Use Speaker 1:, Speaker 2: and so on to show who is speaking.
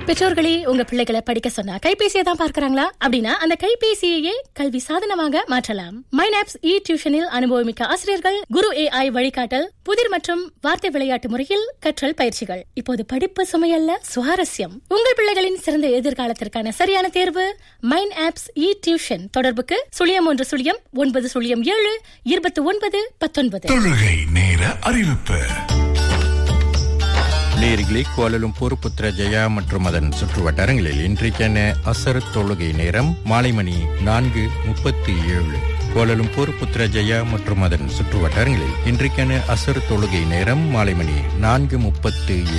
Speaker 1: பெற்றோர்களே உங்க பிள்ளைகளை படிக்க சொன்னா கைபேசியை தான் பார்க்கறாங்களா அப்படின்னா அந்த கைபேசியையே கல்வி சாதனமாக மாற்றலாம் மைனாப்ஸ் இ டியூஷனில் அனுபவமிக்க ஆசிரியர்கள் குரு ஏஐ வழிகாட்டல் புதிர் மற்றும் வார்த்தை விளையாட்டு முறையில் கற்றல் பயிற்சிகள் இப்போது படிப்பு சுமையல்ல சுவாரஸ்யம் உங்கள் பிள்ளைகளின் சிறந்த எதிர்காலத்திற்கான சரியான தேர்வு மைன் ஆப்ஸ் இ டியூஷன் தொடர்புக்கு சுழியம் ஒன்று சுழியம் ஒன்பது சுழியம் ஏழு இருபத்தி ஒன்பது பத்தொன்பது
Speaker 2: தொழுகை நேர அறிவிப்பு
Speaker 3: நேரிகளே கோலலும்பூர் புத்திர ஜெயா மற்றும் அதன் சுற்று வட்டாரங்களில் இன்றைக்கான அசர் தொழுகை நேரம் மாலை மணி நான்கு முப்பத்தி ஏழு கோலலும்பூர் புத்திர ஜெயா மற்றும் அதன் சுற்று வட்டாரங்களில் இன்றைக்கான அசர் தொழுகை நேரம் மாலை மணி நான்கு முப்பத்து